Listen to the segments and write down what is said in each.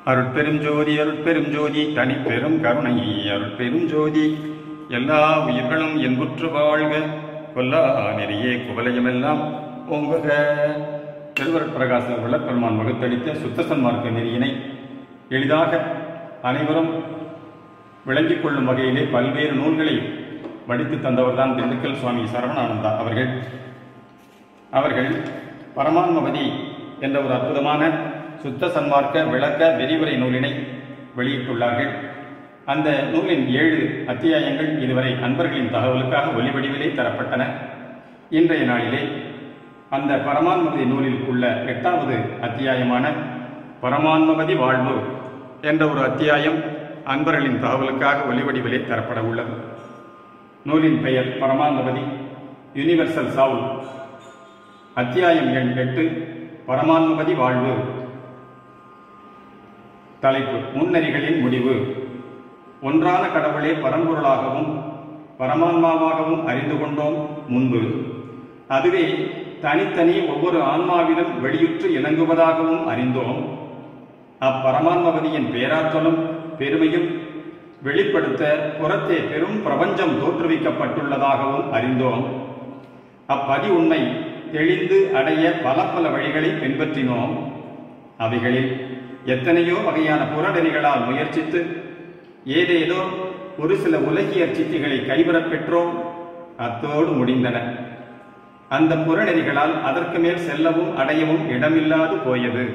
அருட்பெரும் ஜோதி அருட்பெரும் ஜோதி தனிப்பெரும் கருணை அருட்பெரும் ஜோதி எல்லா உயிர்களும் என்புற்று வாழ்க கொல்லா நெறியே குவலயமெல்லாம் ஓங்குக திருவருட் பிரகாச விளப்பெருமான் வகுத்தளித்த சுத்த சன்மார்க்க நெறியினை எளிதாக அனைவரும் விளங்கிக் கொள்ளும் வகையிலே பல்வேறு நூல்களை வடித்து தந்தவர்தான் திண்டுக்கல் சுவாமி சரவணானந்தா அவர்கள் அவர்கள் பரமான்மவதி என்ற ஒரு அற்புதமான சுத்த சன்மார்க்க விளக்க விரிவுரை நூலினை வெளியிட்டுள்ளார்கள் அந்த நூலின் ஏழு அத்தியாயங்கள் இதுவரை அன்பர்களின் தகவலுக்காக ஒலிவடிவிலே தரப்பட்டன இன்றைய நாளிலே அந்த பரமான்மவதி நூலில் உள்ள எட்டாவது அத்தியாயமான பரமான்மவதி வாழ்வு என்ற ஒரு அத்தியாயம் அன்பர்களின் தகவலுக்காக ஒலிவடிவிலே தரப்பட உள்ளது நூலின் பெயர் பரமான்மவதி யூனிவர்சல் சாவு அத்தியாயம் எண் எட்டு பரமான்மவதி வாழ்வு தலைப்பு முன்னறிகளின் முடிவு ஒன்றான கடவுளே பரம்பொருளாகவும் பரமான்மாவாகவும் அறிந்து கொண்டோம் முன்பு அதுவே தனித்தனி ஒவ்வொரு ஆன்மாவிலும் வெளியுற்று இணங்குவதாகவும் அறிந்தோம் அப்பரமான்மவதியின் பேராற்றலும் பெருமையும் வெளிப்படுத்த புறத்தே பெரும் பிரபஞ்சம் தோற்றுவிக்கப்பட்டுள்ளதாகவும் அறிந்தோம் அப்பதி உண்மை தெளிந்து அடைய பல பல வழிகளை பின்பற்றினோம் அவைகளில் எத்தனையோ வகையான புறநெறிகளால் முயற்சித்து ஏதேதோ ஒரு சில உலகியற் சித்திகளை கைவிடப் பெற்றோம் அத்தோடு முடிந்தன அந்த புறநெறிகளால் அதற்கு மேல் செல்லவும் அடையவும் இடமில்லாது போயது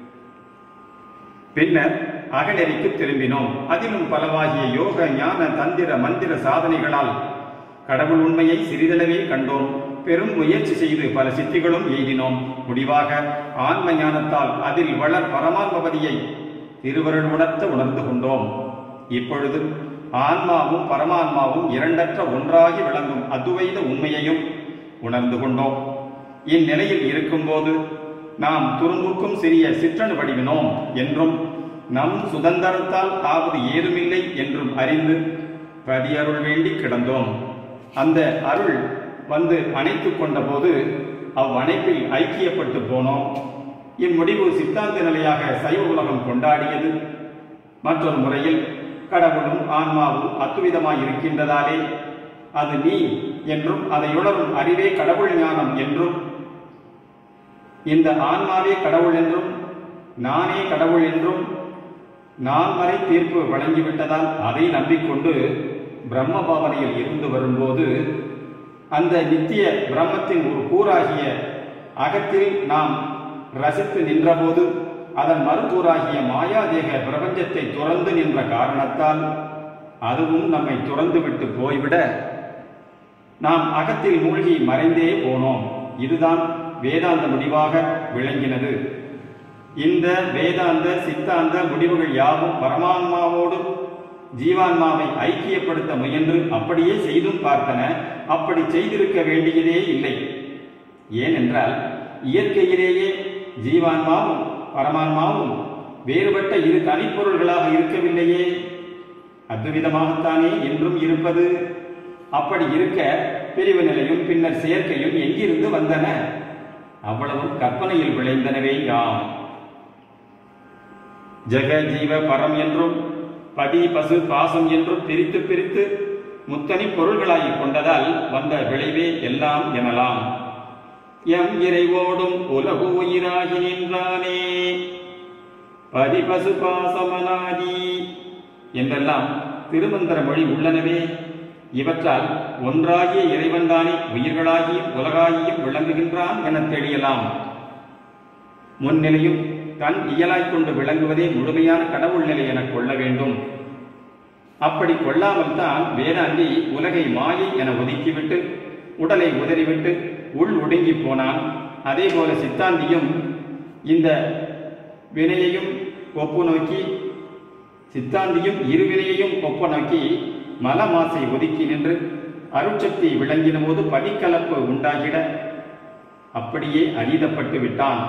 பின்னர் அகநெறிக்கு திரும்பினோம் அதிலும் பலவாகிய யோக ஞான தந்திர மந்திர சாதனைகளால் கடவுள் உண்மையை சிறிதளவே கண்டோம் பெரும் முயற்சி செய்து பல சித்திகளும் எய்தினோம் முடிவாக ஆன்ம ஞானத்தால் அதில் வளர் பரமான்மபதியை திருவருள் உணர்த்த உணர்ந்து கொண்டோம் இப்பொழுது ஆன்மாவும் பரமான்மாவும் இரண்டற்ற ஒன்றாகி விளங்கும் அத்துவைத உண்மையையும் உணர்ந்து கொண்டோம் இந்நிலையில் இருக்கும்போது நாம் துரும்புக்கும் சிறிய சிற்றணு வடிவினோம் என்றும் நம் சுதந்திரத்தால் ஆவது ஏதுமில்லை என்றும் அறிந்து பதியருள் வேண்டி கிடந்தோம் அந்த அருள் வந்து அணைத்துக் கொண்ட போது அவ்வணைப்பில் ஐக்கியப்பட்டு போனோம் இம்முடிவு சித்தாந்த நிலையாக சைவ உலகம் கொண்டாடியது மற்றொரு முறையில் கடவுளும் ஆன்மாவும் அத்துவிதமாய் இருக்கின்றதாலே அது நீ என்றும் அதை உணரும் அறிவே கடவுள் ஞானம் என்றும் இந்த ஆன்மாவே கடவுள் என்றும் நானே கடவுள் என்றும் நான் வரை தீர்ப்பு வழங்கிவிட்டதால் அதை நம்பிக்கொண்டு பிரம்ம பாவனையில் இருந்து வரும்போது அந்த நித்திய பிரம்மத்தின் ஒரு கூறாகிய அகத்தில் நாம் ரசித்து நின்றபோது அதன் மறுகூறாகிய மாயாதேக பிரபஞ்சத்தை துறந்து நின்ற காரணத்தால் அதுவும் நம்மை துறந்துவிட்டு போய்விட நாம் அகத்தில் மூழ்கி மறைந்தே போனோம் இதுதான் வேதாந்த முடிவாக விளங்கினது இந்த வேதாந்த சித்தாந்த முடிவுகள் யாவும் பரமான்மாவோடு ஜீவான்மாவை ஐக்கியப்படுத்த முயன்று அப்படியே செய்தும் பார்த்தன அப்படி செய்திருக்க வேண்டியதே இல்லை ஏனென்றால் இயற்கையிலேயே ஜீவான்மாவும் பரமான்மாவும் வேறுபட்ட இரு தனிப்பொருள்களாக இருக்கவில்லையே அத்துவிதமாகத்தானே என்றும் இருப்பது அப்படி இருக்க பிரிவு நிலையும் பின்னர் செயற்கையும் எங்கிருந்து வந்தன அவ்வளவும் கற்பனையில் விளைந்தனவே யாம் ஜெக ஜீவ பரம் என்றும் பதி பசு பாசம் என்றும் பிரித்து பிரித்து முத்தனி பொருள்களாய் கொண்டதால் வந்த விளைவே எல்லாம் எனலாம் எம் இறைவோடும் உலகு உயிராகி நின்றானே பதி பசு பாசமனாதி என்றெல்லாம் திருமந்திர மொழி உள்ளனவே இவற்றால் ஒன்றாகிய இறைவன்தானே உயிர்களாகியும் உலகாகியும் விளங்குகின்றான் என தெளியலாம் முன்னிலையும் தன் இயலாய்க் கொண்டு விளங்குவதே முழுமையான கடவுள் நிலை என கொள்ள வேண்டும் அப்படி கொள்ளாமல் தான் வேதாந்தி உலகை மாயை என ஒதுக்கிவிட்டு உடலை உதறிவிட்டு உள் ஒடுங்கி போனான் அதே போல சித்தாந்தியும் இந்த வினையையும் ஒப்பு நோக்கி சித்தாந்தியும் இருவினையையும் ஒப்ப நோக்கி மலமாசை ஒதுக்கி நின்று அருட்சக்தி விளங்கின போது பதிக்கலப்பு உண்டாகிட அப்படியே அதீதப்பட்டு விட்டான்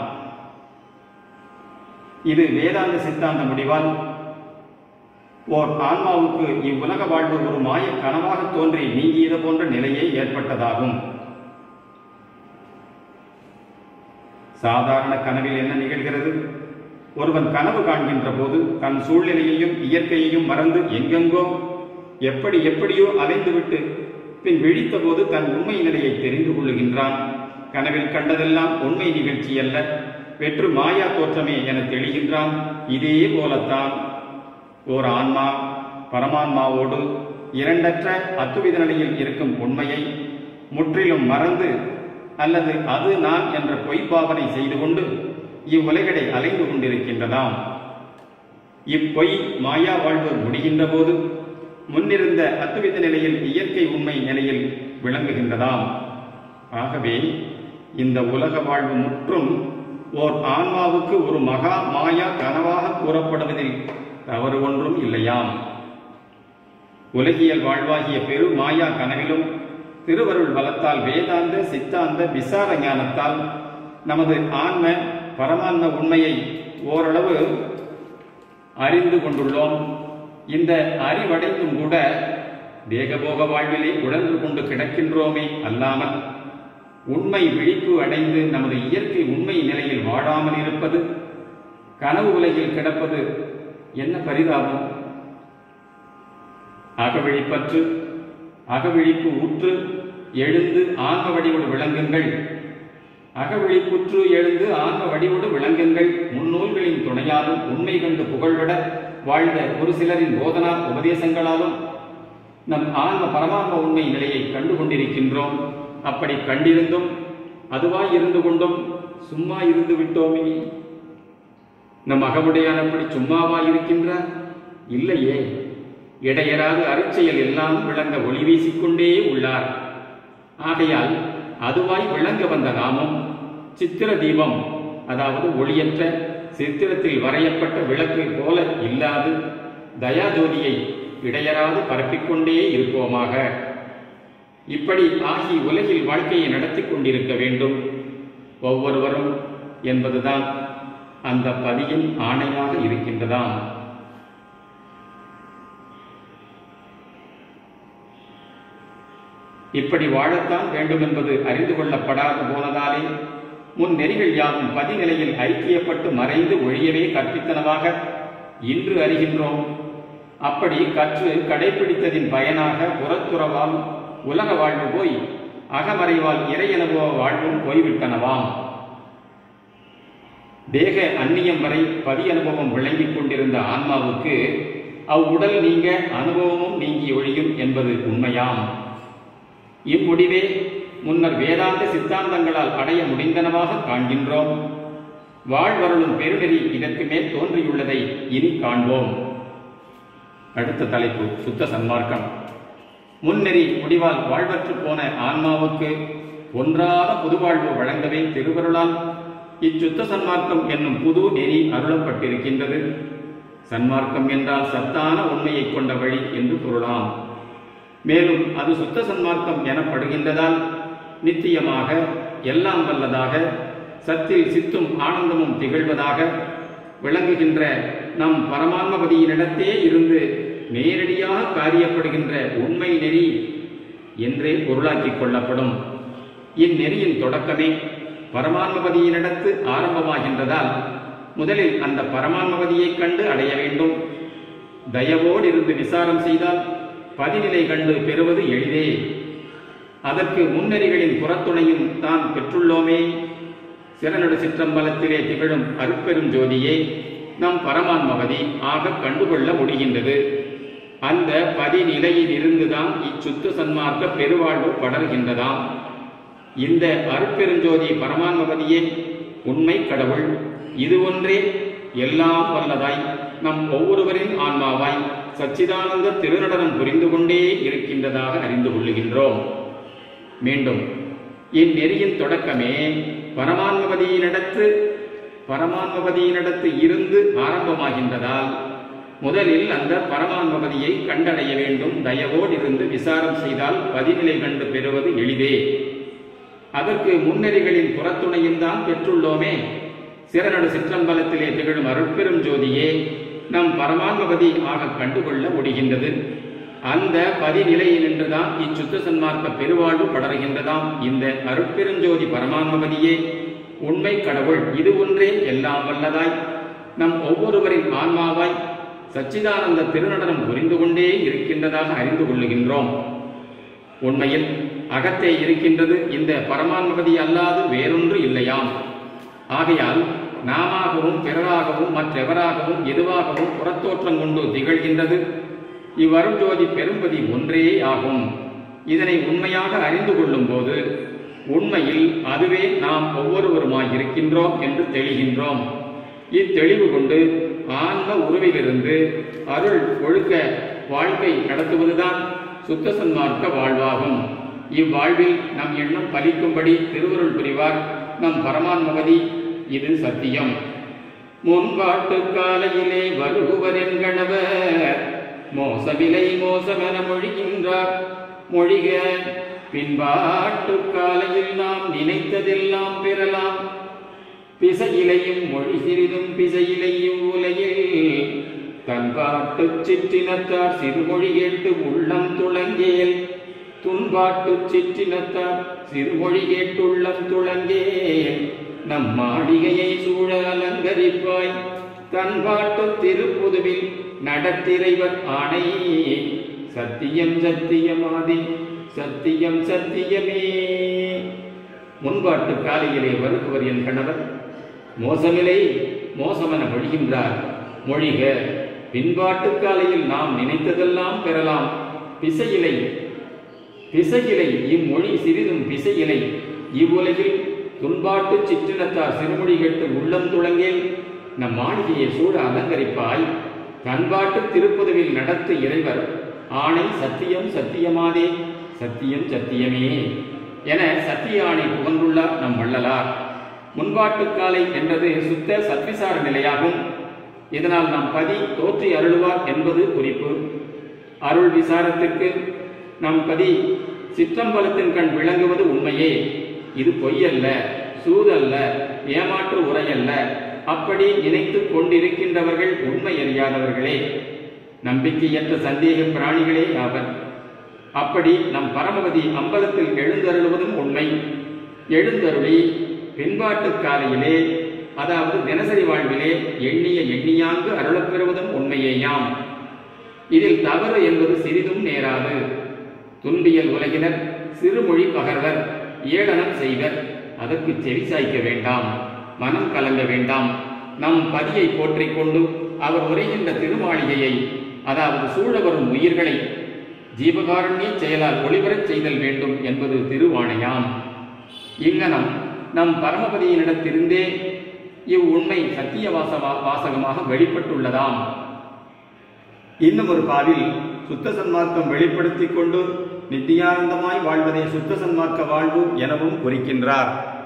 இது வேதாந்த சித்தாந்த முடிவால் ஓர் ஆன்மாவுக்கு இவ்வுலக வாழ்வு ஒரு மாய கனவாக தோன்றி நீங்கியது போன்ற நிலையே ஏற்பட்டதாகும் சாதாரண கனவில் என்ன நிகழ்கிறது ஒருவன் கனவு காண்கின்ற போது தன் சூழ்நிலையையும் இயற்கையையும் மறந்து எங்கெங்கோ எப்படி எப்படியோ அலைந்துவிட்டு பின் விழித்த போது தன் உண்மை நிலையை தெரிந்து கொள்ளுகின்றான் கனவில் கண்டதெல்லாம் உண்மை நிகழ்ச்சி அல்ல வெற்று மாயா தோற்றமே என தெளிகின்றான் இதே போலத்தான் ஓர் ஆன்மா பரமான்மாவோடு இரண்டற்ற அத்துவித நிலையில் இருக்கும் உண்மையை முற்றிலும் மறந்து அல்லது அது நான் என்ற பொய்ப்பாவனை செய்து கொண்டு இவ்வுலகடை அலைந்து கொண்டிருக்கின்றதாம் இப்பொய் மாயா வாழ்வு முடிகின்ற போது முன்னிருந்த அத்துவித நிலையில் இயற்கை உண்மை நிலையில் விளங்குகின்றதாம் ஆகவே இந்த உலக வாழ்வு முற்றும் ஓர் ஆன்மாவுக்கு ஒரு மகா மாயா கனவாக கூறப்படுவதில் தவறு ஒன்றும் இல்லையாம் உலகியல் வாழ்வாகிய பெரு மாயா கனவிலும் திருவருள் பலத்தால் வேதாந்த சித்தாந்த விசார ஞானத்தால் நமது ஆன்ம பரமான்ம உண்மையை ஓரளவு அறிந்து கொண்டுள்ளோம் இந்த அறிவடைந்தும் கூட தேகபோக வாழ்விலே உழன்று கொண்டு கிடக்கின்றோமே அல்லாமல் உண்மை விழிப்பு அடைந்து நமது இயற்கை உண்மை நிலையில் வாழாமல் இருப்பது கனவு உலகில் கிடப்பது என்ன பரிதாபம் அகவிழிப்பற்று அகவிழிப்பு உற்று எழுந்து ஆன்ம வடிவோடு விளங்குங்கள் அகவிழிப்புற்று எழுந்து ஆன்ம வடிவோடு விளங்குங்கள் முன்னூல்களின் துணையாலும் உண்மை கண்டு புகழ்விட வாழ்ந்த ஒரு சிலரின் போதனா உபதேசங்களாலும் நம் ஆன்ம பரமான்ம உண்மை நிலையை கண்டு கொண்டிருக்கின்றோம் அப்படி கண்டிருந்தும் அதுவாய் இருந்து கொண்டும் சும்மா இருந்து விட்டோமே நம் அகமுடையானபடி சும்மாவா இருக்கின்றார் இல்லையே இடையராது அருச்செயல் எல்லாம் விளங்க ஒளி வீசிக்கொண்டே உள்ளார் ஆகையால் அதுவாய் விளங்க வந்த நாமும் சித்திர தீபம் அதாவது ஒளியற்ற சித்திரத்தில் வரையப்பட்ட விளக்கு போல இல்லாது தயாஜோதியை இடையராது பரப்பிக்கொண்டே இருப்போமாக இப்படி ஆகி உலகில் வாழ்க்கையை நடத்தி கொண்டிருக்க வேண்டும் ஒவ்வொருவரும் என்பதுதான் அந்த பதியின் ஆணையாக இருக்கின்றதாம் இப்படி வாழத்தான் வேண்டும் என்பது அறிந்து கொள்ளப்படாது போனதாலே முன் நெறிகள் யாவும் பதிநிலையில் ஐக்கியப்பட்டு மறைந்து ஒழியவே கற்பித்தனவாக இன்று அறிகின்றோம் அப்படி கற்று கடைபிடித்ததின் பயனாக புறத்துறவால் உலக வாழ்வு போய் அகமறைவால் இறையனுபவ வாழ்வும் போய்விட்டனவாம் தேக அந்நியம் வரை பதி அனுபவம் விளங்கிக் கொண்டிருந்த ஆன்மாவுக்கு அவ்வுடல் நீங்க அனுபவமும் நீங்கி ஒழியும் என்பது உண்மையாம் இம்முடிவே முன்னர் வேதாந்த சித்தாந்தங்களால் அடைய முடிந்தனவாக காண்கின்றோம் வாழ்வருளும் பெருநெறி இதற்கு மேல் தோன்றியுள்ளதை இனி காண்போம் அடுத்த தலைப்பு சுத்த சன்மார்க்கம் முன்னெறி முடிவால் வாழ்வற்று போன ஆன்மாவுக்கு ஒன்றாத புதுவாழ்வு வழங்கவே திருவருளால் இச்சுத்த சன்மார்க்கம் என்னும் புது நெறி அருளப்பட்டிருக்கின்றது சன்மார்க்கம் என்றால் சத்தான உண்மையை கொண்ட வழி என்று பொருளாம் மேலும் அது சுத்த சன்மார்க்கம் எனப்படுகின்றதால் நித்தியமாக எல்லாம் வல்லதாக சத்தில் சித்தும் ஆனந்தமும் திகழ்வதாக விளங்குகின்ற நம் பரமான்மபதியினிடத்தே இருந்து நேரடியாக காரியப்படுகின்ற உண்மை நெறி என்றே பொருளாக்கிக் கொள்ளப்படும் இந்நெறியின் தொடக்கமே பரமான்மபதியினிடத்து ஆரம்பமாகின்றதால் முதலில் அந்த பரமான்மபதியைக் கண்டு அடைய வேண்டும் தயவோடு இருந்து விசாரம் செய்தால் பதிநிலை கண்டு பெறுவது எளிதே அதற்கு முன்னறிகளின் புறத்துணையும் தான் பெற்றுள்ளோமே சிறநடு சிற்றம்பலத்திலே திகழும் அருட்பெரும் ஜோதியே நம் பரமான்மவதி ஆக கண்டுகொள்ள முடிகின்றது அந்த பதிநிலையில் இருந்துதான் இச்சுத்த சன்மார்க்க பெருவாழ்வு படர்கின்றதாம் இந்த அருட்பெருஞ்சோதி பரமான்மவதியே உண்மை கடவுள் இது ஒன்றே எல்லாம் வல்லதாய் நம் ஒவ்வொருவரின் ஆன்மாவாய் சச்சிதானந்த திருநடனம் புரிந்து கொண்டே இருக்கின்றதாக அறிந்து கொள்ளுகின்றோம் மீண்டும் இந்நெறியின் தொடக்கமே பரமான்மபதியினிடத்து பரமான்மபதியினிடத்து இருந்து ஆரம்பமாகின்றதால் முதலில் அந்த பரமான்மபதியை கண்டடைய வேண்டும் தயவோடு இருந்து விசாரம் செய்தால் பதிநிலை கண்டு பெறுவது எளிதே அதற்கு முன்னெறிகளின் புறத்துணையும் தான் பெற்றுள்ளோமே சிறநடு சிற்றம்பலத்திலே திகழும் அருட்பெரும் ஜோதியே நம் பரமான்மபதி ஆக கண்டுகொள்ள முடிகின்றது அந்த பதிநிலையில் நின்றுதான் இச்சுத்த சன்மார்க்க பெருவாழ்வு படர்கின்றதாம் இந்த அருட்பெருஞ்சோதி பரமான்மபதியே உண்மை கடவுள் இது ஒன்றே எல்லாம் வல்லதாய் நம் ஒவ்வொருவரின் ஆன்மாவாய் சச்சிதானந்த திருநடனம் புரிந்து கொண்டே இருக்கின்றதாக அறிந்து கொள்ளுகின்றோம் உண்மையில் அகத்தே இருக்கின்றது இந்த பரமான்மகதி அல்லாது வேறொன்று இல்லையாம் ஆகையால் நாமாகவும் பிறராகவும் மற்றெவராகவும் எதுவாகவும் புறத்தோற்றம் கொண்டு திகழ்கின்றது இவ்வருட்ஜோதி பெரும்பதி ஒன்றே ஆகும் இதனை உண்மையாக அறிந்து கொள்ளும் போது உண்மையில் அதுவே நாம் ஒவ்வொருவருமாய் இருக்கின்றோம் என்று தெளிகின்றோம் இத்தெளிவு கொண்டு ஆன்ம உருவிலிருந்து அருள் ஒழுக்க வாழ்க்கை நடத்துவதுதான் சுத்த சன்மார்க்க வாழ்வாகும் இவ்வாழ்வில் நம் எண்ணம் பலிக்கும்படி திருவருள் புரிவார் நம் பரமான்மகதி இது சத்தியம் முன்பாட்டு காலையிலே வருகுவரென்கணவர் மோசவிலை மோசமென மொழிகின்றார் மொழிக பின்பாட்டு காலையில் நாம் நினைத்ததெல்லாம் பெறலாம் பிசையிலையும் மொழி சிறிதும் பிசையிலையும் உலையில் தன்பாட்டு சிற்றினத்தார் சிறுமொழி கேட்டு உள்ளம் துளங்கேல் துன்பாட்டு சிற்றினத்தார் சிறுமொழி கேட்டுள்ளம் துளங்கேல் நம் மாளிகையை சூழ அலங்கரிப்பாய் தன்பாட்டு திருப்புதுவில் நடத்திரைவர் ஆணை சத்தியம் சத்தியமாதி சத்தியம் சத்தியமே முன்பாட்டு காலையிலே வருபவர் என் கணவர் மோசமில்லை மோசமென மொழிகின்றார் மொழிக பின்பாட்டு காலையில் நாம் நினைத்ததெல்லாம் பெறலாம் பிசையிலை பிசையிலை இம்மொழி சிறிதும் பிசையிலை இவ்வுலகில் துன்பாட்டு சிற்றினத்தார் சிறுமொழி கேட்டு உள்ளம் துளங்கேல் நம் மாளிகையை சூழ அலங்கரிப்பாய் தன்பாட்டு திருப்பதுவில் நடத்து இறைவர் ஆணை சத்தியம் சத்தியமாதே சத்தியம் சத்தியமே என சத்திய ஆணை புகழ்ந்துள்ளார் நம் வள்ளலார் முன்பாட்டு காலை என்றது சுத்த சத்விசார நிலையாகும் இதனால் நாம் பதி தோற்றி அருளுவார் என்பது குறிப்பு அருள் விசாரத்திற்கு நம் பதி சிற்றம்பலத்தின் கண் விளங்குவது உண்மையே இது பொய்யல்ல சூதல்ல ஏமாற்று உரையல்ல அப்படி நினைத்துக் கொண்டிருக்கின்றவர்கள் உண்மை அறியாதவர்களே நம்பிக்கையற்ற சந்தேக பிராணிகளே ஆவர் அப்படி நம் பரமவதி அம்பலத்தில் எழுந்தருளுவதும் உண்மை எழுந்தருளி பின்பாட்டு காலையிலே அதாவது தினசரி வாழ்விலே எண்ணிய எண்ணியாங்கு அருளப் பெறுவதும் உண்மையேயாம் இதில் தவறு என்பது சிறிதும் நேராது துன்பியல் உலகினர் சிறுமொழி பகர்வர் ஏளனம் செய்வர் அதற்கு செவி சாய்க்க வேண்டாம் மனம் கலங்க வேண்டாம் நம் பதியை போற்றிக் கொண்டு அவர் உரைகின்ற திருமாளிகையை அதாவது சூழ வரும் உயிர்களை ஜீவகாருண்ய செயலால் ஒளிபரச் செய்தல் வேண்டும் என்பது திருவாணையாம் இங்கனம் நம் பரமபதியினிடத்திருந்தே இவ்வுண்மை சத்திய வாச வாசகமாக வெளிப்பட்டுள்ளதாம் இன்னும் ஒரு பாவில் சுத்த சன்மார்க்கம் வெளிப்படுத்திக் கொண்டு நித்தியானந்தமாய் வாழ்வதே சுத்த சன்மார்க்க வாழ்வு எனவும் குறிக்கின்றார்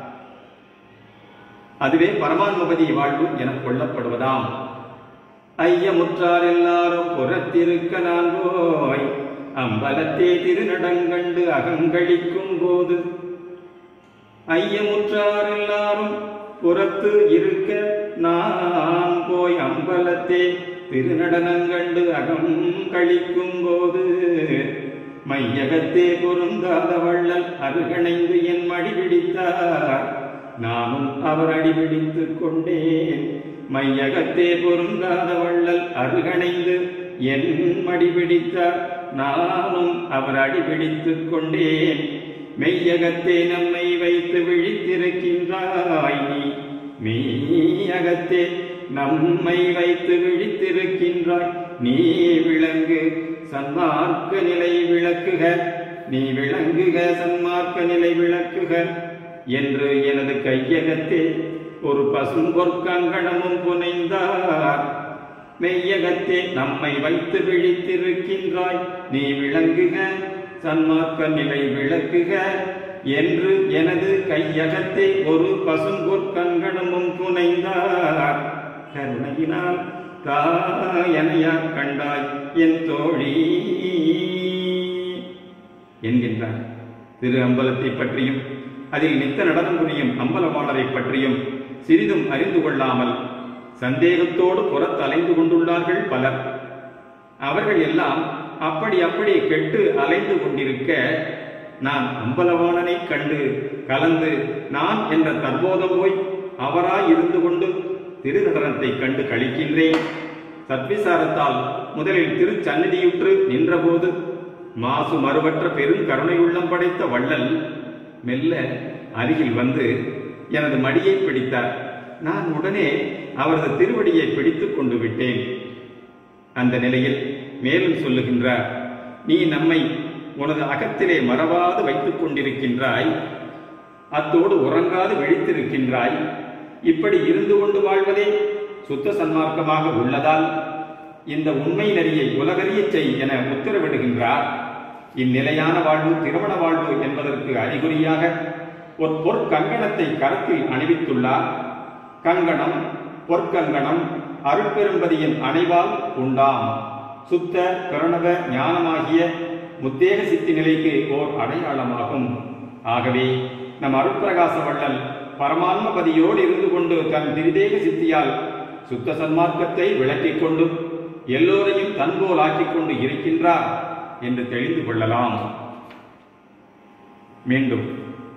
அதுவே பரமான்மபதி வாழ்வு என கொள்ளப்படுவதாம் ஐயமுற்றார் எல்லாரும் புறத்திருக்க நான் போய் அம்பலத்தே திருநடங்கண்டு அகங்கழிக்கும் போது ஐயமுற்றார் எல்லாரும் புறத்து இருக்க நான் போய் அம்பலத்தே திருநடனங்கண்டு அகம் கழிக்கும் போது மையகத்தே பொருந்தாத வள்ளல் அருகணைந்து என் மடி பிடித்தார் நானும் அவர் அடிபிடித்துக் கொண்டேன் மையகத்தே பொருந்தாத வள்ளல் அருகணைந்து என் மடி பிடித்தார் நானும் அவர் அடிபிடித்துக் கொண்டேன் மெய்யகத்தே நம்மை வைத்து விழித்திருக்கின்றாய் நீ மெய்யகத்தே நம்மை வைத்து விழித்திருக்கின்றாய் நீ விளங்கு சன்மார்க்க நிலை விளக்குக நீ விளங்குக சன்மார்க்க நிலை விளக்குக என்று எனது கையகத்தே ஒரு பசும்பொற்கங்கணமும் புனைந்தார் மெய்யகத்தே நம்மை வைத்து விழித்திருக்கின்றாய் நீ விளங்குக சன்மார்க்க நிலை விளக்குக என்று எனது கையகத்தை ஒரு பசும்பொற்கங்கணமும் புனைந்தார் கருணையினால் தாயனையார் கண்டாய் என் தோழி என்கின்றார் திரு அம்பலத்தை பற்றியும் அதில் நித்த நடனம் புரியும் அம்பலவாளரை பற்றியும் சிறிதும் அறிந்து கொள்ளாமல் சந்தேகத்தோடு புறத்தலைந்து கொண்டுள்ளார்கள் பலர் அவர்கள் எல்லாம் அப்படி அப்படி கெட்டு அலைந்து கொண்டிருக்க நான் அம்பலவாணனை கண்டு கலந்து நான் என்ற தற்போதம் போய் அவராய் இருந்து கொண்டு திருநடனத்தை கண்டு கழிக்கின்றேன் சத்விசாரத்தால் முதலில் திருச்சந்நிதியுற்று நின்றபோது மாசு மறுவற்ற பெருங்கருணையுள்ளம் படைத்த வள்ளல் மெல்ல அருகில் வந்து எனது மடியை பிடித்தார் நான் உடனே அவரது திருவடியை பிடித்துக் கொண்டு விட்டேன் அந்த நிலையில் மேலும் சொல்லுகின்றார் நீ நம்மை உனது அகத்திலே மறவாது வைத்துக் கொண்டிருக்கின்றாய் அத்தோடு உறங்காது விழித்திருக்கின்றாய் இப்படி இருந்து கொண்டு வாழ்வதே சுத்த சன்மார்க்கமாக உள்ளதால் இந்த உண்மை நெறியை உலகறியச் செய் என உத்தரவிடுகின்றார் இந்நிலையான வாழ்வு திருமண வாழ்வு என்பதற்கு அறிகுறியாக ஒரு பொற்கங்கணத்தை கரத்தில் அணிவித்துள்ளார் கங்கணம் பொற்கங்கணம் அருட்பெரும்பதியின் அணைவால் உண்டாம் சுத்த பிரணவ ஞானமாகிய முத்தேக சித்தி நிலைக்கு ஓர் அடையாளமாகும் ஆகவே நம் அருட்பிரகாச வள்ளல் பரமான்மபதியோடு இருந்து கொண்டு தன் திரிதேக சித்தியால் சுத்த சன்மார்க்கத்தை விளக்கிக் கொண்டு எல்லோரையும் தன்போல் ஆக்கிக் கொண்டு இருக்கின்றார் என்று தெரிந்து கொள்ளலாம் மீண்டும்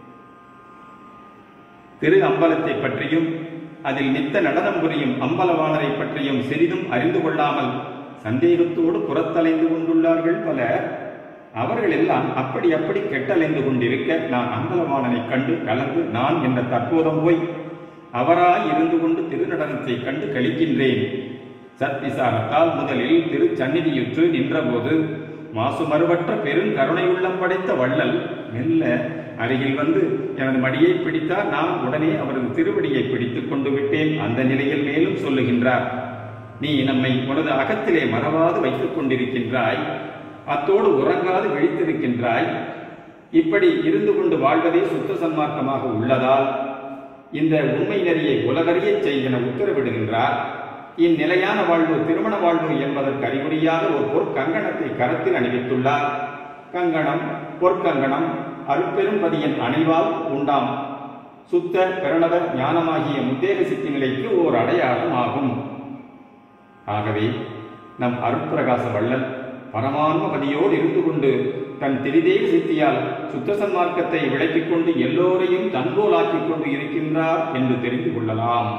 திரு அம்பலத்தை பற்றியும் அதில் நித்த நடனம் புரியும் அம்பலவாணரை பற்றியும் சிறிதும் அறிந்து கொள்ளாமல் சந்தேகத்தோடு புறத்தலைந்து கொண்டுள்ளார்கள் பலர் அவர்கள் எல்லாம் அப்படி அப்படி கெட்டலைந்து கொண்டிருக்க நான் அம்பலவாணனை கண்டு கலந்து நான் என்ற தற்போதம் போய் அவராய் இருந்து கொண்டு திருநடனத்தை கண்டு கழிக்கின்றேன் சத்விசாரத்தால் முதலில் திருச்சந்நிதியுற்று நின்றபோது மாசு மறுவற்ற பெருங்கருணையுள்ளம் படைத்த வள்ளல் மெல்ல அருகில் வந்து எனது மடியை பிடித்தார் நான் உடனே அவரது திருவடியை பிடித்துக் கொண்டு விட்டேன் அந்த நிலையில் மேலும் சொல்லுகின்றார் நீ நம்மை உனது அகத்திலே மறவாது வைத்துக் கொண்டிருக்கின்றாய் அத்தோடு உறங்காது விழித்திருக்கின்றாய் இப்படி இருந்து கொண்டு வாழ்வதே சுத்த சன்மார்க்கமாக உள்ளதால் இந்த உண்மை நெறியை உலகறியச் செய் என உத்தரவிடுகின்றார் இந்நிலையான வாழ்வு திருமண வாழ்வு என்பதற்கு அறிகுறியாக ஒரு பொற்கங்கணத்தை கரத்தில் அணிவித்துள்ளார் கங்கணம் பொற்கங்கணம் அருட்பெரும்பதியின் அணிவால் உண்டாம் சுத்த பிரணவ ஞானமாகிய முத்தேக சித்தி நிலைக்கு ஓர் அடையாளம் ஆகும் ஆகவே நம் அருட்பிரகாச வள்ளல் பரமான்மபதியோடு இருந்து கொண்டு தன் திரிதேவ சித்தியால் சுத்த சன்மார்க்கத்தை விளக்கிக் கொண்டு எல்லோரையும் தன்போலாக்கிக் கொண்டு இருக்கின்றார் என்று தெரிந்து கொள்ளலாம்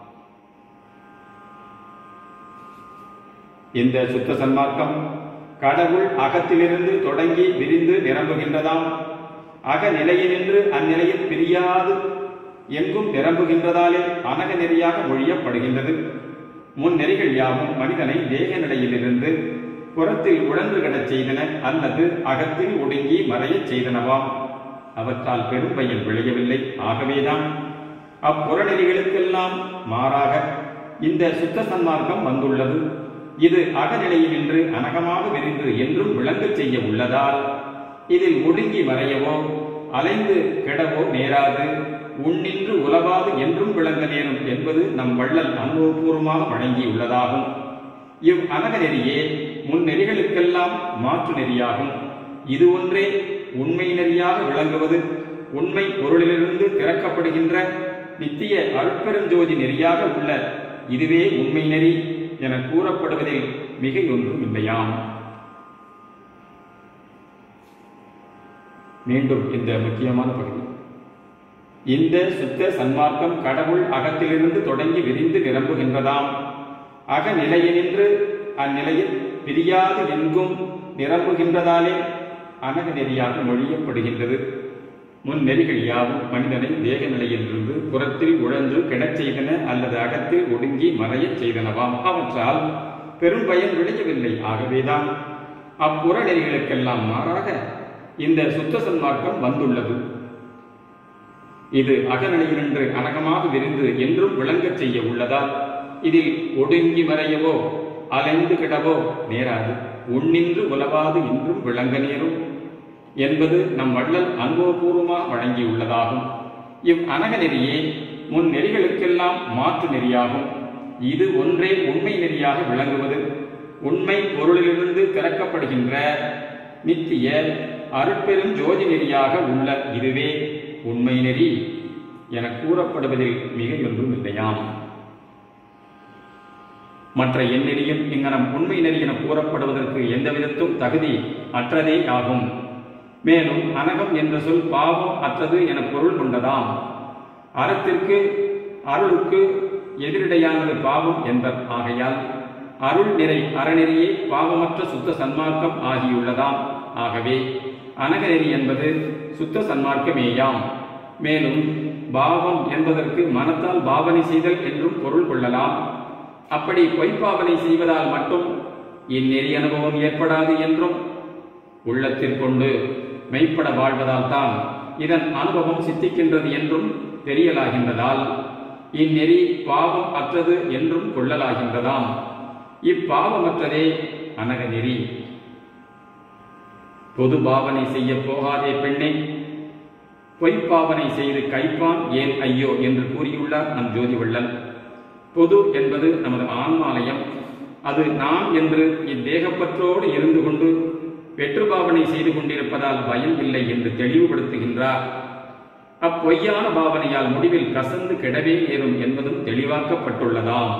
இந்த சுத்த சன்மார்க்கம் கடவுள் அகத்திலிருந்து தொடங்கி விரிந்து நிரம்புகின்றதாம் அக நிலையினின்று அந்நிலையில் பிரியாது எங்கும் நிரம்புகின்றதாலே அனக நெறியாக மொழியப்படுகின்றது முன் நெறிகள் யாவும் மனிதனை தேக நிலையிலிருந்து புறத்தில் உழன்று கிடச் செய்தன அல்லது அகத்தில் ஒடுங்கி மறையச் செய்தனவாம் அவற்றால் பெரும் பயன் விளையவில்லை ஆகவேதான் அப்புறநெறிகளுக்கெல்லாம் மாறாக இந்த சுத்த சன்மார்க்கம் வந்துள்ளது இது அகநிலையினின்று அனகமாக விரிந்து என்றும் விளங்கச் செய்ய உள்ளதால் இதில் ஒடுங்கி மறையவோ அலைந்து கெடவோ நேராது உன்னின்று உலவாது என்றும் விளங்க நேரும் என்பது நம் வள்ளல் அனுபவபூர்வமாக வழங்கியுள்ளதாகும் இவ் அனக நெறியே முன் நெறிகளுக்கெல்லாம் மாற்று நெறியாகும் இது ஒன்றே உண்மை நெறியாக விளங்குவது உண்மை பொருளிலிருந்து திறக்கப்படுகின்ற நித்திய அருட்பெருஞ்சோதி நெறியாக உள்ள இதுவே உண்மை நெறி என கூறப்படுவதில் மிக ஒன்றும் இல்லையாம் மீண்டும் இந்த முக்கியமான பகுதி இந்த சுத்த சன்மார்க்கம் கடவுள் அகத்திலிருந்து தொடங்கி விரிந்து நிரம்புகின்றதாம் அகநிலையினின்று அந்நிலையில் பிரியாது எங்கும் நிரம்புகின்றதாலே அனக நெறியாக மொழியப்படுகின்றது முன் நெறிகள் யாவும் மனிதனை தேக நிலையிலிருந்து புறத்தில் உழன்று கிடச் செய்தன அல்லது அகத்தில் ஒடுங்கி மறையச் செய்தனவாம் அவற்றால் பெரும் பயன் விளையவில்லை ஆகவேதான் அப்புற நெறிகளுக்கெல்லாம் மாறாக இந்த சுத்த சன்மார்க்கம் வந்துள்ளது இது அகநிலையினின்று அனகமாக விரிந்து என்றும் விளங்கச் செய்ய உள்ளதால் இதில் ஒடுங்கி மறையவோ அலைந்து கிடவோ நேராது உன்னின்று உலவாது என்றும் விளங்க நேரும் என்பது நம் வள்ளல் அனுபவபூர்வமாக வழங்கியுள்ளதாகும் இவ் அனக நெறியே முன் நெறிகளுக்கெல்லாம் மாற்று நெறியாகும் இது ஒன்றே உண்மை நெறியாக விளங்குவது உண்மை பொருளிலிருந்து திறக்கப்படுகின்ற நித்திய அருட்பெரும் ஜோதி நெறியாக உள்ள இதுவே உண்மை நெறி என கூறப்படுவதில் மிக ஒன்றும் இல்லையாம் மற்ற எந்நெறியும் இங்கனம் உண்மை நெறி என கூறப்படுவதற்கு எந்த விதத்தும் தகுதி அற்றதே ஆகும் மேலும் அனகம் என்ற சொல் பாவம் அற்றது என பொருள் கொண்டதாம் அறத்திற்கு அருளுக்கு எதிரிடையானது பாவம் என்பர் ஆகையால் அருள் நிறை அறநெறியே பாவமற்ற சுத்த சன்மார்க்கம் ஆகியுள்ளதாம் ஆகவே அனகநெறி என்பது சுத்த சன்மார்க்கமேயாம் மேலும் பாவம் என்பதற்கு மனத்தால் பாவனை செய்தல் என்றும் பொருள் கொள்ளலாம் அப்படி பொய்ப்பாவனை செய்வதால் மட்டும் இந்நெறி அனுபவம் ஏற்படாது என்றும் உள்ளத்தில் கொண்டு மெய்ப்பட வாழ்வதால் தான் இதன் அனுபவம் சித்திக்கின்றது என்றும் தெரியலாகின்றதால் இந்நெறி பாவம் அற்றது என்றும் கொள்ளலாகின்றதாம் இப்பாவமற்றதே அனக நெறி பொது பாவனை செய்ய போகாதே பெண்ணே பொய்ப்பாவனை செய்து கைப்பான் ஏன் ஐயோ என்று கூறியுள்ளார் நம் ஜோதிவள்ளல் பொது என்பது நமது ஆன்மாலயம் அது நாம் என்று இத்தேகப்பற்றோடு இருந்து கொண்டு வெற்று பாவனை செய்து கொண்டிருப்பதால் பயம் இல்லை என்று தெளிவுபடுத்துகின்றார் அப்பொய்யான பாவனையால் முடிவில் கசந்து கெடவே ஏறும் என்பதும் தெளிவாக்கப்பட்டுள்ளதாம்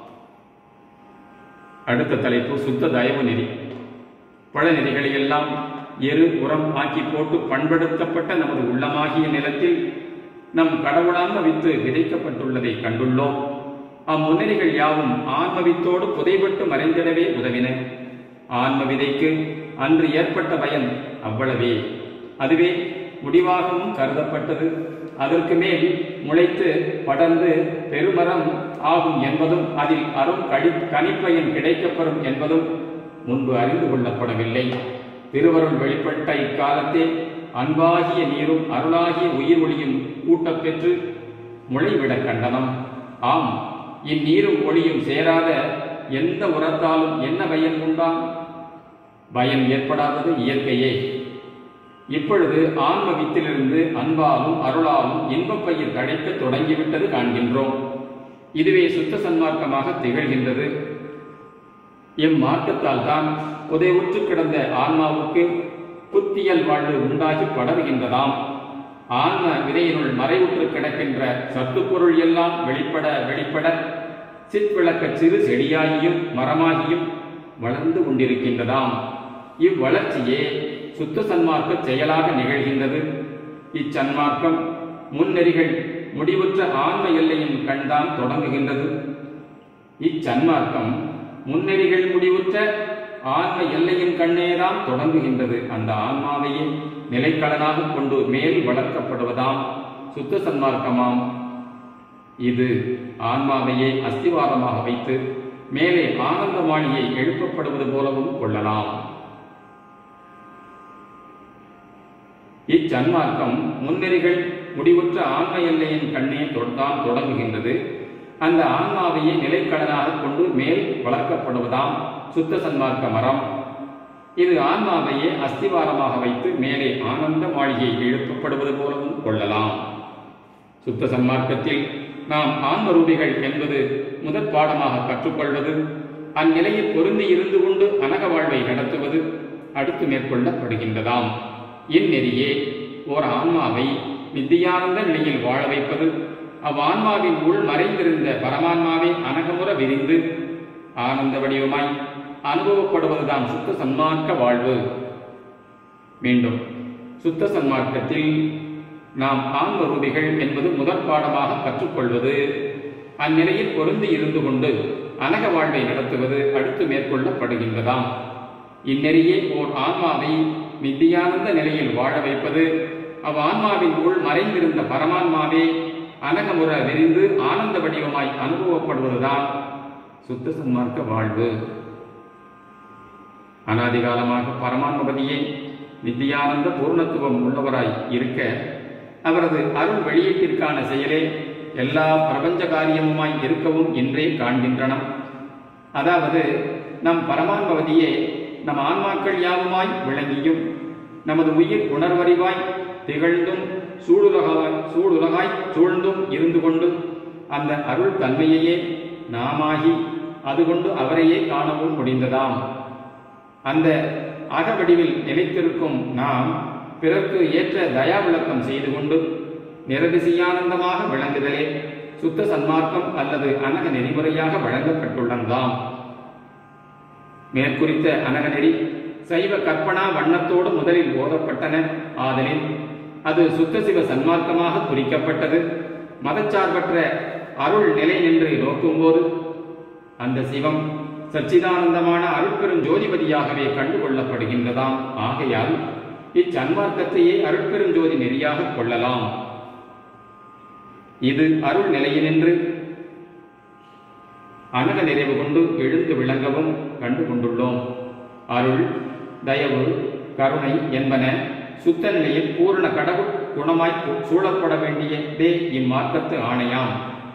அடுத்த தலைப்பு சுத்த தயவு நெறி பல நெறிகளை எல்லாம் எரு உரம் ஆக்கி போட்டு பண்படுத்தப்பட்ட நமது உள்ளமாகிய நிலத்தில் நம் கடவுளான்ம வித்து விதைக்கப்பட்டுள்ளதை கண்டுள்ளோம் அம்முன்னறிகள் யாவும் ஆன்மவித்தோடு புதைபட்டு மறைந்திடவே உதவின ஆன்ம விதைக்கு அன்று ஏற்பட்ட பயன் அவ்வளவே அதுவே முடிவாகவும் கருதப்பட்டது அதற்கு மேல் முளைத்து படர்ந்து பெருமரம் ஆகும் என்பதும் அதில் அரும் கடி கனிப்பயன் கிடைக்கப்பெறும் என்பதும் முன்பு அறிந்து கொள்ளப்படவில்லை திருவருள் வெளிப்பட்ட இக்காலத்தே அன்பாகிய நீரும் அருளாகிய உயிர் ஒளியும் கூட்டப் பெற்று முளைவிட கண்டனம் ஆம் இந்நீரும் ஒளியும் சேராத எந்த உரத்தாலும் என்ன பயன் உண்டாம் பயன் ஏற்படாதது இயற்கையே இப்பொழுது ஆன்ம வித்திலிருந்து அன்பாலும் அருளாலும் இன்பப் பயிர் தழைக்க தொடங்கிவிட்டது காண்கின்றோம் இதுவே சுத்த சன்மார்க்கமாக திகழ்கின்றது இம்மார்க்கத்தால் தான் புதைவுற்று கிடந்த ஆன்மாவுக்கு புத்தியல் வாழ்வு உண்டாகி படர்கின்றதாம் ஆன்ம விதையினுள் மறைவுற்று கிடக்கின்ற சத்துப்பொருள் எல்லாம் வெளிப்பட வெளிப்பட சிற்விளக்க சிறு செடியாகியும் மரமாகியும் வளர்ந்து கொண்டிருக்கின்றதாம் இவ்வளர்ச்சியே சுத்த சன்மார்க்க செயலாக நிகழ்கின்றது இச்சன்மார்க்கம் முன்னெறிகள் முடிவுற்ற ஆன்ம எல்லையின் கண்தான் தொடங்குகின்றது இச்சன்மார்க்கம் முன்னெறிகள் முடிவுற்ற ஆன்ம எல்லையின் கண்ணேதான் தொடங்குகின்றது அந்த ஆன்மாவையே நிலைக்கலனாக கொண்டு மேல் வளர்க்கப்படுவதாம் சுத்த சன்மார்க்கமாம் இது ஆன்மாவையே அஸ்திவாரமாக வைத்து மேலே ஆனந்த மாளிகை எழுப்பப்படுவது போலவும் கொள்ளலாம் இச்சன்மார்க்கம் முன்னெறிகள் முடிவுற்ற ஆன்ம எல்லையின் கண்ணே தொட்டான் தொடங்குகின்றது அந்த ஆன்மாவையே நிலைக்கடனாக கொண்டு மேல் வளர்க்கப்படுவதாம் சுத்த சன்மார்க்க மரம் இது ஆன்மாவையே அஸ்திவாரமாக வைத்து மேலே ஆனந்த மாளிகை எழுப்பப்படுவது போலவும் கொள்ளலாம் சுத்த சன்மார்க்கத்தில் நாம் ஆன்ம ரூபிகள் என்பது முதற் பாடமாக கற்றுக்கொள்வது அந்நிலையில் பொருந்தி இருந்து கொண்டு அனக வாழ்வை நடத்துவது அடுத்து மேற்கொள்ளப்படுகின்றதாம் இந்நெறியே ஓர் ஆன்மாவை நித்தியானந்த நிலையில் வாழ வைப்பது அவ்வான்மாவின் உள் மறைந்திருந்த பரமான்மாவை அனகமுற விரிந்து ஆனந்த வடிவமாய் அனுபவப்படுவதுதான் சுத்த சன்மார்க்க வாழ்வு மீண்டும் சுத்த சன்மார்க்கத்தில் நாம் ஆன்ம ரூபிகள் என்பது முதற் பாடமாக கற்றுக்கொள்வது அந்நிலையில் பொருந்தி இருந்து கொண்டு அனக வாழ்வை நடத்துவது அடுத்து மேற்கொள்ளப்படுகின்றதாம் இந்நெறியே ஓர் ஆன்மாவை நித்தியானந்த நிலையில் வாழ வைப்பது அவ் ஆன்மாவின் உள் மறைந்திருந்த பரமான்மாவே அனகமுற விரிந்து ஆனந்த வடிவமாய் அனுபவப்படுவதுதான் சுத்த சன்மார்க்க வாழ்வு அனாதிகாலமாக பரமான்மபதியே நித்தியானந்த பூர்ணத்துவம் உள்ளவராய் இருக்க அவரது அருள் வெளியீட்டிற்கான செயலே எல்லா பிரபஞ்ச காரியமுமாய் இருக்கவும் இன்றே காண்கின்றன அதாவது நம் பரமான்மவதியே நம் ஆன்மாக்கள் யாவுமாய் விளங்கியும் நமது உயிர் உணர்வறிவாய் திகழ்ந்தும் சூடுலகாய் சூடுலகாய் சூழ்ந்தும் இருந்து கொண்டு அந்த அருள் தன்மையையே நாமாகி அது கொண்டு அவரையே காணவும் முடிந்ததாம் அந்த அகவடிவில் நிலைத்திருக்கும் நாம் பிறர்க்கு ஏற்ற தயா விளக்கம் செய்து கொண்டு நிரதிசையானந்தமாக விளங்குதலே சுத்த சன்மார்க்கம் அல்லது அனக நெறிமுறையாக வழங்கப்பட்டுள்ளதாம் மேற்குறித்த அனக நெறி சைவ கற்பனா வண்ணத்தோடு முதலில் ஓதப்பட்டன ஆதலின் அது சுத்த சிவ சன்மார்க்கமாக குறிக்கப்பட்டது மதச்சார்பற்ற அருள் நிலை நின்று நோக்கும்போது அந்த சிவம் சச்சிதானந்தமான அருட்பெரும் ஜோதிபதியாகவே கண்டுகொள்ளப்படுகின்றதாம் ஆகையால் இச்சன்மார்க்கத்தையே அருட்பெரும் ஜோதி நெறியாக கொள்ளலாம் இது அருள் நிலையினின்று அனக நிறைவு கொண்டு எழுந்து விளங்கவும் கண்டு கொண்டுள்ளோம் அருள் தயவு கருணை என்பன சுத்த நிலையில் பூரண கடவுள் குணமாய் சூழப்பட வேண்டியதே இம்மார்க்கத்து ஆணையாம்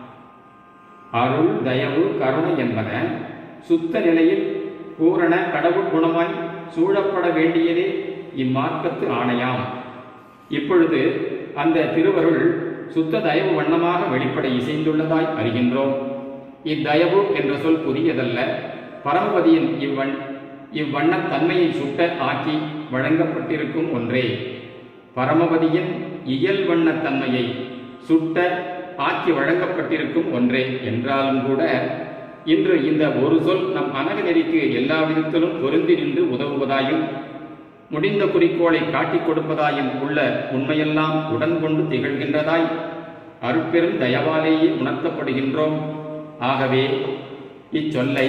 அருள் தயவு கருணை என்பன சுத்த நிலையில் பூரண கடவுள் குணமாய் சூழப்பட வேண்டியதே இம்மார்க்கத்து ஆணையாம் இப்பொழுது அந்த திருவருள் சுத்த தயவு வண்ணமாக வெளிப்பட இசைந்துள்ளதாய் அறிகின்றோம் இத்தயவு என்ற சொல் புதியதல்ல பரமபதியின் இவ்வண் இவ்வண்ணத் தன்மையை சுட்ட ஆக்கி வழங்கப்பட்டிருக்கும் ஒன்றே பரமபதியின் இயல் வண்ணத் தன்மையை சுட்ட ஆக்கி வழங்கப்பட்டிருக்கும் ஒன்றே என்றாலும் கூட இன்று இந்த ஒரு சொல் நம் அனக நெறிக்கு எல்லா விதத்திலும் பொருந்தி நின்று உதவுவதாயும் முடிந்த குறிக்கோளை காட்டிக் கொடுப்பதாயும் உள்ள உண்மையெல்லாம் உடன் கொண்டு திகழ்கின்றதாய் அருட்பெரும் தயவாலேயே உணர்த்தப்படுகின்றோம் ஆகவே இச்சொல்லை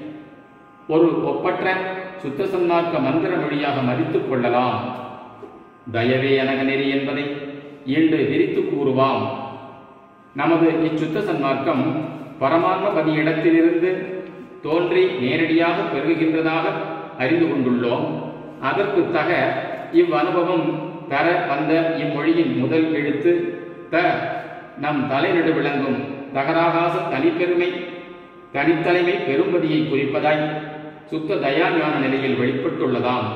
ஒரு ஒப்பற்ற சுத்த சன்மார்க்க மந்திர வழியாக மதித்துக் கொள்ளலாம் தயவே அனக நெறி என்பதை ஈண்டு விரித்து கூறுவாம் நமது இச்சுத்த சன்மார்க்கம் பரமாத்ம பதியிடத்திலிருந்து தோன்றி நேரடியாக பெருகுகின்றதாக அறிந்து கொண்டுள்ளோம் அதற்கு தக இவ்வனுபவம் தர வந்த இம்மொழியின் முதல் எழுத்து த நம் தலைநடு விளங்கும் தகராகாச தனிப்பெருமை தனித்தலைமை பெரும்பதியை குறிப்பதாய் சுத்த தயாஞான நிலையில் வெளிப்பட்டுள்ளதாம்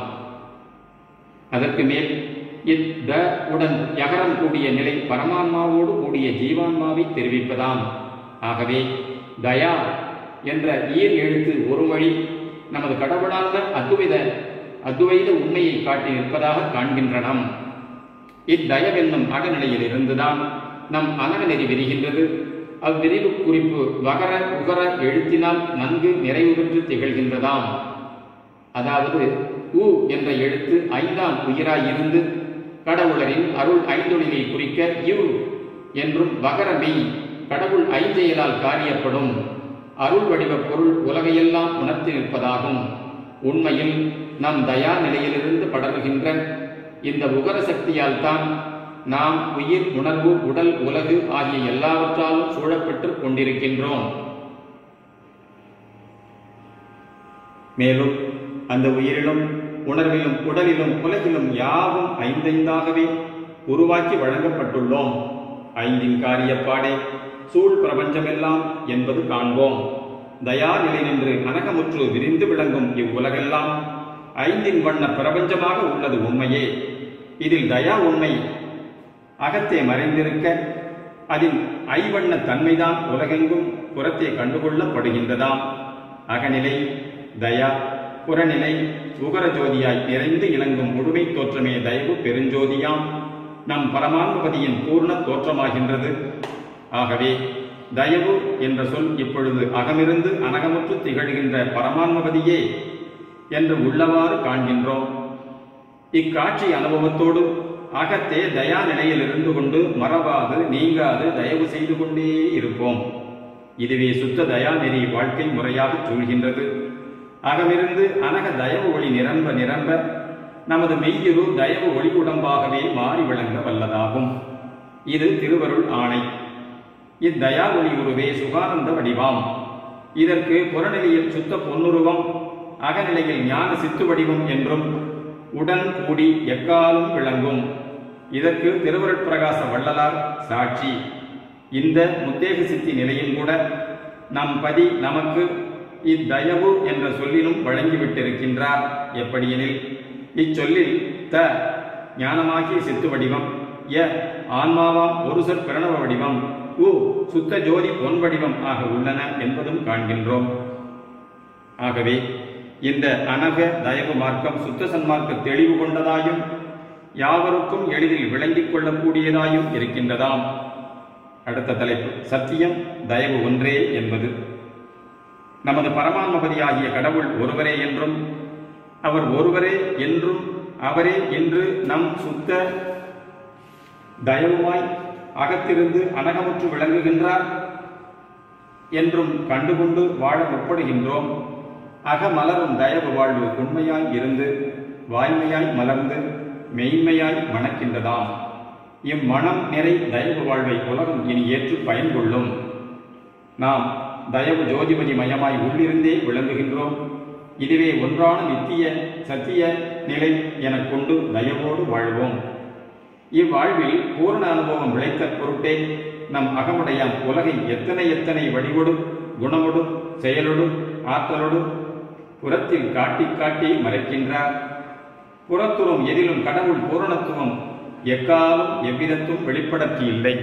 அதற்கு மேல் இத் த உடன் யகரம் கூடிய நிலை பரமான்மாவோடு கூடிய ஜீவான்மாவை தெரிவிப்பதாம் ஆகவே தயா என்ற ஈர் எழுத்து ஒரு மொழி நமது கடவுளான அத்துவித அத்துவைத உண்மையை காட்டி நிற்பதாக காண்கின்றனம் இத்தயவென்னும் அகநிலையில் இருந்துதான் நம் அனகநெறி விரிகின்றது அவ்விரிவு குறிப்பு வகர உகர எழுத்தினால் நன்கு நிறைவு பெற்று திகழ்கின்றதாம் அதாவது உ என்ற எழுத்து ஐந்தாம் உயிராய் இருந்து கடவுளரின் அருள் ஐந்தொழிலை குறிக்க யு என்றும் வகர மெய் கடவுள் ஐஞ்செயலால் காரியப்படும் அருள் வடிவ பொருள் உலகையெல்லாம் உணர்த்தி நிற்பதாகும் உண்மையில் நம் தயா நிலையிலிருந்து படர்கின்ற இந்த உகர சக்தியால் தான் நாம் உயிர் உணர்வு உடல் உலகு ஆகிய எல்லாவற்றாலும் சூழப்பெற்றுக் கொண்டிருக்கின்றோம் மேலும் அந்த உயிரிலும் உணர்விலும் உடலிலும் உலகிலும் யாவும் ஐந்தைந்தாகவே உருவாக்கி வழங்கப்பட்டுள்ளோம் ஐந்தின் காரியப்பாடே சூழ் பிரபஞ்சமெல்லாம் என்பது காண்போம் தயா நிலை நின்று அனகமுற்று விரிந்து விளங்கும் இவ்வுலகெல்லாம் ஐந்தின் வண்ண பிரபஞ்சமாக உள்ளது உண்மையே இதில் தயா உண்மை அகத்தே மறைந்திருக்க அதில் ஐவண்ண தன்மைதான் உலகெங்கும் புறத்தே கண்டுகொள்ளப்படுகின்றதாம் அகநிலை தயா புறநிலை உகர ஜோதியாய் நிறைந்து இணங்கும் முழுமை தோற்றமே தயவு பெருஞ்சோதியாம் நம் பரமானுபதியின் பூர்ண தோற்றமாகின்றது ஆகவே தயவு என்ற சொல் இப்பொழுது அகமிருந்து அனகமுற்று திகழ்கின்ற பரமான்மபதியே என்று உள்ளவாறு காண்கின்றோம் இக்காட்சி அனுபவத்தோடு அகத்தே தயா நிலையில் இருந்து கொண்டு மறவாது நீங்காது தயவு செய்து கொண்டே இருப்போம் இதுவே சுத்த தயா நெறி வாழ்க்கை முறையாக சூழ்கின்றது அகமிருந்து அனக தயவு ஒளி நிரம்ப நிரம்ப நமது மெய்யுரு தயவு ஒளி உடம்பாகவே மாறி விளங்க வல்லதாகும் இது திருவருள் ஆணை இத்தயா ஒளி உருவே சுகானந்த வடிவாம் இதற்கு புறநிலையில் சுத்த பொன்னுருவம் அகநிலையில் ஞான சித்து வடிவம் என்றும் உடன் கூடி எக்காலும் விளங்கும் இதற்கு திருவருட்பிரகாச வள்ளலார் சாட்சி இந்த முத்தேக சித்தி நிலையும் கூட நம் பதி நமக்கு இத்தயவு என்ற சொல்லிலும் வழங்கிவிட்டிருக்கின்றார் எப்படியெனில் இச்சொல்லில் த ஞானமாகிய சித்து வடிவம் ய ஆன்மாவாம் ஒரு சொற் பிரணவ வடிவம் உ சுத்த ஜோதி பொன் வடிவம் ஆக உள்ளன என்பதும் காண்கின்றோம் ஆகவே இந்த அனக தயவு மார்க்கம் சுத்த சன்மார்க்க தெளிவு கொண்டதாயும் யாவருக்கும் எளிதில் விளங்கிக் கொள்ளக்கூடியதாயும் இருக்கின்றதாம் அடுத்த தலைப்பு சத்தியம் தயவு ஒன்றே என்பது நமது பரமான்மபதியாகிய கடவுள் ஒருவரே என்றும் அவர் ஒருவரே என்றும் அவரே என்று நம் சுத்த தயவுமாய் அகத்திருந்து அனகமுற்று விளங்குகின்றார் என்றும் கண்டுகொண்டு வாழ முற்படுகின்றோம் அகமலரும் தயவு வாழ்வு உண்மையாய் இருந்து வாய்மையாய் மலர்ந்து மெய்மையாய் மணக்கின்றதாம் இம்மணம் நிறை தயவு வாழ்வை உலகம் இனி ஏற்று பயன்கொள்ளும் நாம் தயவு ஜோதிபதி மயமாய் உள்ளிருந்தே விளங்குகின்றோம் இதுவே ஒன்றான நித்திய சத்திய நிலை எனக் கொண்டு தயவோடு வாழ்வோம் இவ்வாழ்வில் பூரண அனுபவம் விளைத்த பொருட்டே நம் அகமுடையாம் உலகை எத்தனை எத்தனை வடிவொடும் குணமொடும் செயலொடும் ஆற்றலொடும் புறத்தில் காட்டி காட்டி மறைக்கின்றார் புறத்துவம் எதிலும் கடவுள் பூரணத்துவம் எக்காலும் எவ்விதத்தும் வெளிப்படுத்தி இல்லை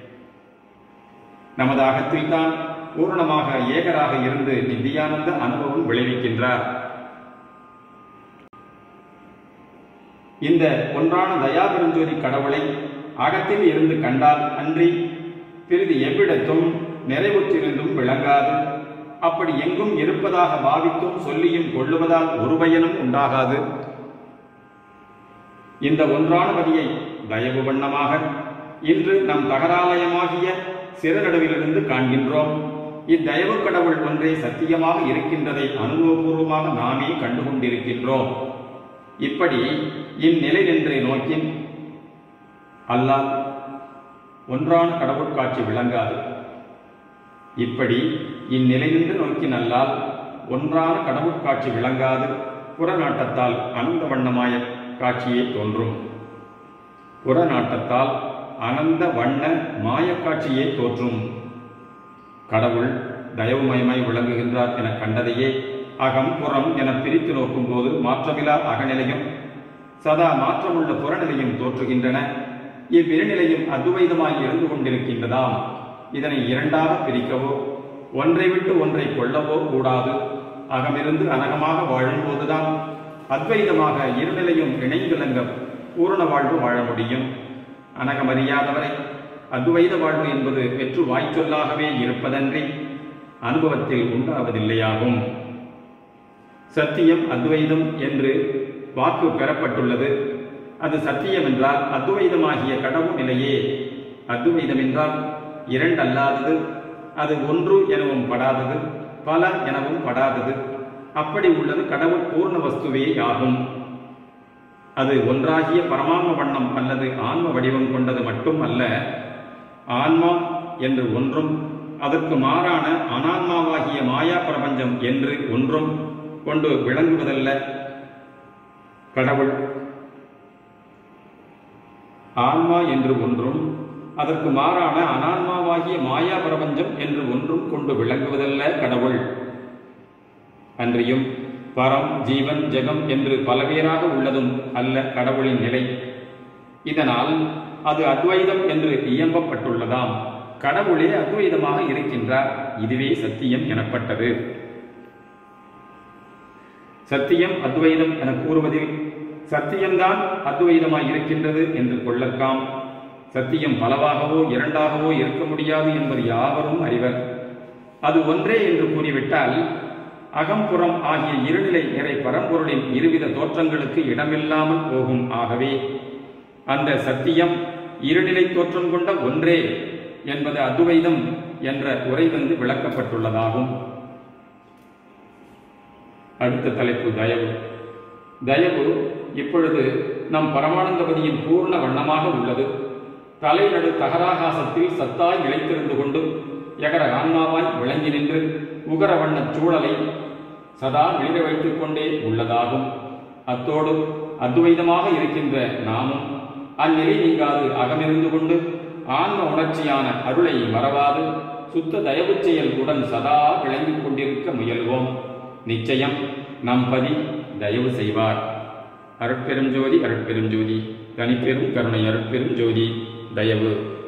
நமது அகத்தில்தான் பூரணமாக ஏகராக இருந்து நித்தியானந்த அனுபவம் விளைவிக்கின்றார் இந்த ஒன்றான தயாபெருஞ்சோதி கடவுளை அகத்தில் இருந்து கண்டால் அன்றி பிறிது எவ்விடத்தும் நிறைவுற்றிருந்தும் விளங்காது அப்படி எங்கும் இருப்பதாக பாவித்தும் சொல்லியும் கொள்ளுவதால் ஒரு பயனும் உண்டாகாது இந்த ஒன்றான பதியை தயவு வண்ணமாக இன்று நம் தகராலயமாகிய சிறநடுவிலிருந்து காண்கின்றோம் இத்தயவு கடவுள் ஒன்றே சத்தியமாக இருக்கின்றதை அனுபவபூர்வமாக நாமே கண்டுகொண்டிருக்கின்றோம் இப்படி இந்நிலை நின்று நோக்கின் அல்லாஹ் ஒன்றான கடவுள் காட்சி விளங்காது இப்படி இந்நிலை நின்று நோக்கின் அல்லால் ஒன்றான கடவுள் காட்சி விளங்காது புறநாட்டத்தால் அனந்த வண்ணமாய காட்சியே தோன்றும் புறநாட்டத்தால் அனந்த வண்ண மாயக்காட்சியே தோற்றும் கடவுள் தயவுமயமாய் விளங்குகின்றார் என கண்டதையே அகம் புறம் என பிரித்து நோக்கும்போது மாற்றமிலா அகநிலையும் சதா மாற்றமுள்ள புறநிலையும் தோற்றுகின்றன இவ்விருநிலையும் அத்வைதமாய் இருந்து கொண்டிருக்கின்றதாம் இதனை இரண்டாக பிரிக்கவோ ஒன்றை விட்டு ஒன்றை கொள்ளவோ கூடாது அகமிருந்து அனகமாக வாழும்போதுதான் அத்வைதமாக இருநிலையும் இணைந்துலங்க பூரண வாழ்வு வாழ முடியும் அனகமறியாதவரை அத்வைத வாழ்வு என்பது வெற்று வாய்ச்சொல்லாகவே இருப்பதன்றி அனுபவத்தில் உண்டாவதில்லையாகும் சத்தியம் அத்வைதம் என்று வாக்கு பெறப்பட்டுள்ளது அது சத்தியம் என்றால் அத்வைதமாகிய கடவுள் நிலையே அத்வைதம் என்றால் இரண்டல்லாதது அது ஒன்று எனவும் படாதது பல எனவும் படாதது அப்படி உள்ளது கடவுள் பூர்ண வஸ்துவே ஆகும் அது ஒன்றாகிய பரமான்ம வண்ணம் அல்லது ஆன்ம வடிவம் கொண்டது மட்டும் அல்ல ஆன்மா என்று ஒன்றும் அதற்கு மாறான அனான்மாவாகிய மாயா பிரபஞ்சம் என்று ஒன்றும் கொண்டு விளங்குவதல்ல கடவுள் ஆன்மா என்று ஒன்றும் அதற்கு மாறான அனான்மாவாகிய மாயா பிரபஞ்சம் என்று ஒன்றும் கொண்டு விளங்குவதல்ல கடவுள் அன்றியும் பரம் ஜீவன் ஜெகம் என்று பலவேறாக உள்ளதும் அல்ல கடவுளின் நிலை இதனால் அது அத்வைதம் என்று இயம்பப்பட்டுள்ளதாம் கடவுளே அத்வைதமாக இருக்கின்றார் இதுவே சத்தியம் எனப்பட்டது சத்தியம் அத்வைதம் என கூறுவதில் சத்தியம்தான் அத்வைதமாய் இருக்கின்றது என்று கொள்ளற்காம் சத்தியம் பலவாகவோ இரண்டாகவோ இருக்க முடியாது என்பது யாவரும் அறிவர் அது ஒன்றே என்று கூறிவிட்டால் அகம்புறம் ஆகிய இருநிலை நிறை பரம்பொருளின் இருவித தோற்றங்களுக்கு இடமில்லாமல் போகும் ஆகவே அந்த சத்தியம் இருநிலை தோற்றம் கொண்ட ஒன்றே என்பது அத்வைதம் என்ற உரை வந்து விளக்கப்பட்டுள்ளதாகும் அடுத்த தலைப்பு தயவு தயவு இப்பொழுது நம் பரமானந்தபதியின் பூர்ண வண்ணமாக உள்ளது தலைநடு தகராகாசத்தில் சத்தாய் நிலைத்திருந்து கொண்டு எகர ஆன்மாவாய் விளங்கி நின்று உகர வண்ணச் சூழலை சதா வெளிர வைத்துக் கொண்டே உள்ளதாகும் அத்தோடு அத்வைதமாக இருக்கின்ற நாமும் அந்நிலை நீங்காது அகமிருந்து கொண்டு ஆன்ம உணர்ச்சியான அருளை மறவாது சுத்த தயவு செயல் உடன் சதா விளங்கிக் கொண்டிருக்க முயல்வோம் நிச்சயம் நம் பதி தயவு செய்வார் அருட்பெரும் ஜோதி அருட்பெரும் ஜோதி தனிப்பெரும் கருணை அருட்பெரும் ஜோதி தயவு